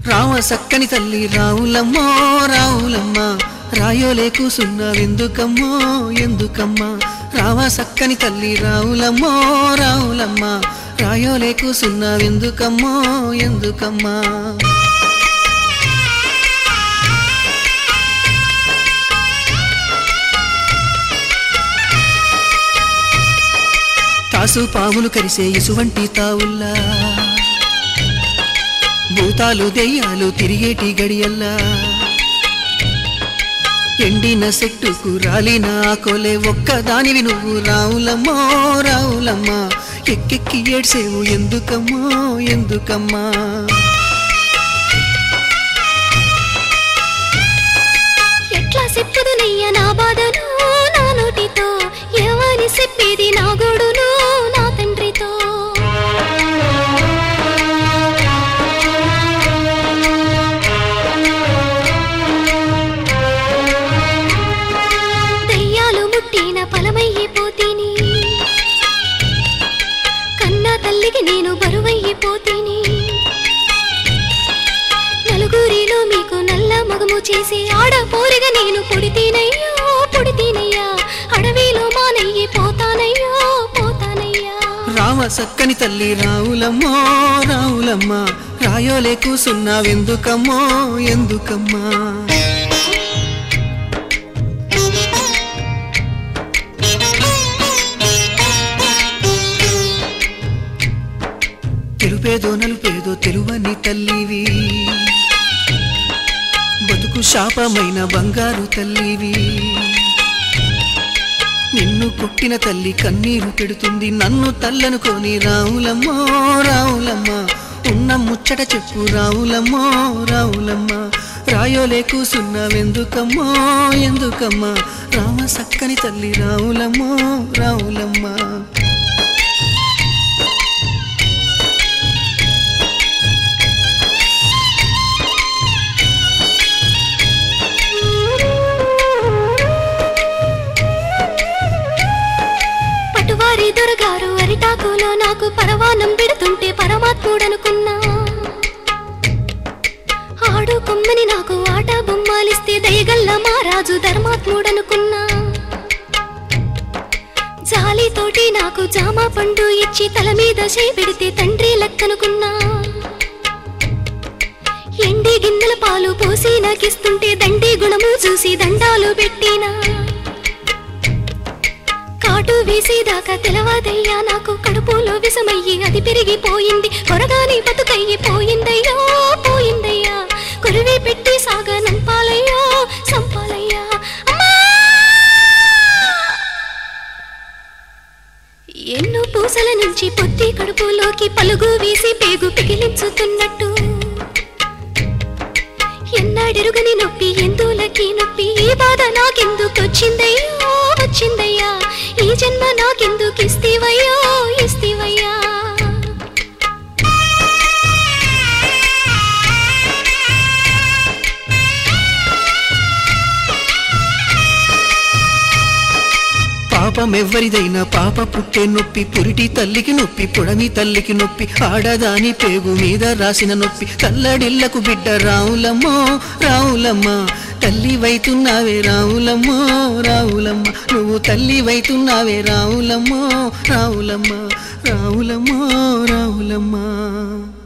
రామ సక్కని తల్లి రావులమ్మో రావులమ్మ రాయోలే కూసున్నావెందుకమ్మో ఎందుకమ్మా రామ సక్కని తల్లి రావులమ్మో రావులమ్మ రాయోలే కూసున్నావెందుకమ్మో ఎందుకమ్మా తాసు పాములు కరిసే ఇసువంటి తావుల్లా భూతాలు దెయ్యాలు తిరిగేటి గడియల్లా ఎండిన సెట్టుకు రాలిన ఆకోలే ఒక్కదానివి నువ్వు రావులమ్మో రావులమ్మ ఎక్కెక్కి ఏడ్సేవు ఎందుకమ్మో ఎందుకమ్మా ఎట్లా చెప్పదునయ్య నా బాధను నా నోటితో ఎవరి చెప్పేది నా గోడును నా తండ్రితో దయ్యాలు ముట్టిన ఫలమయ్యిపోతీని కన్నా తల్లికి నేను బరువయ్యిపోతీని నలుగురిలో మీకు నల్ల మగము చేసి ఆడ పోరిగా నేను పుడితేనయ్యో పుడితేనయ్యా అడవిలో మానయ్యి పోతానయ్యో పోతానయ్యా రామ సక్కని తల్లి రావులమ్మో రావులమ్మ రాయోలే కూసున్నావెందుకమ్మో ఎందుకమ్మా తెలుపేదో నలుపేదో తెలువని తల్లివి బతుకు శాపమైన బంగారు తల్లివి నిన్ను కొట్టిన తల్లి కన్నీరు పెడుతుంది నన్ను తల్లనుకొని రావులమ్మో రావులమ్మ ఉన్న ముచ్చట చెప్పు రావులమ్మో రావులమ్మ రాయోలే కూసున్నావెందుకమ్మో ఎందుకమ్మా రామ సక్కని తల్లి రావులమ్మో రావులమ్మ పటువారి దొరగారు అరిటాకులో నాకు పరవానం పెడుతుంటే పరమాత్ముడనుకున్నా ఆడు కొమ్మని నాకు ఆట బొమ్మాలిస్తే దయగల్ల మారాజు ధర్మాత్ముడనుకున్నా జాలితోటి నాకు జామ పండు ఇచ్చి తల మీద చేయి పెడితే తండ్రి లెక్కనుకున్నా ఎండి గిన్నెల పాలు పోసి నాకిస్తుంటే దండి గుణము చూసి దండాలు పెట్టినా కాటు వేసేదాకా తెలవాదయ్యా నాకు కడుపులో విషమయ్యి అది పెరిగిపోయింది కొరగాని బతుకయ్యి పోయిందయ్యో పోయిందయ్యా కొరివి పెట్టి సాగ నంపాలయ్యో సంపాలయ్యా అమ్మా! ఎన్నో పూసల నుంచి పొత్తి కడుపులోకి పలుగు వేసి పేగు పిగిలించుతున్నట్టు ఎన్నాడెరుగని నొప్పి ఎందులకి నొప్పి ఈ బాధ నాకెందుకు వచ్చిందయ్యో వచ్చిందయ్యా ఈ జన్మ నాకెందుకు ఇస్తీవయ్యో ఇస్తీవయ్యా పాపం ఎవ్వరిదైనా పాప పుట్టే నొప్పి పురిటి తల్లికి నొప్పి పుడమి తల్లికి నొప్పి ఆడదాని పేగు మీద రాసిన నొప్పి తల్లడిల్లకు బిడ్డ రావులమ్మో రావులమ్మ తల్లి వైతున్నావే రావులమ్మో రావులమ్మ నువ్వు తల్లి వైతున్నావే రావులమ్మో రావులమ్మ రావులమ్మో రావులమ్మ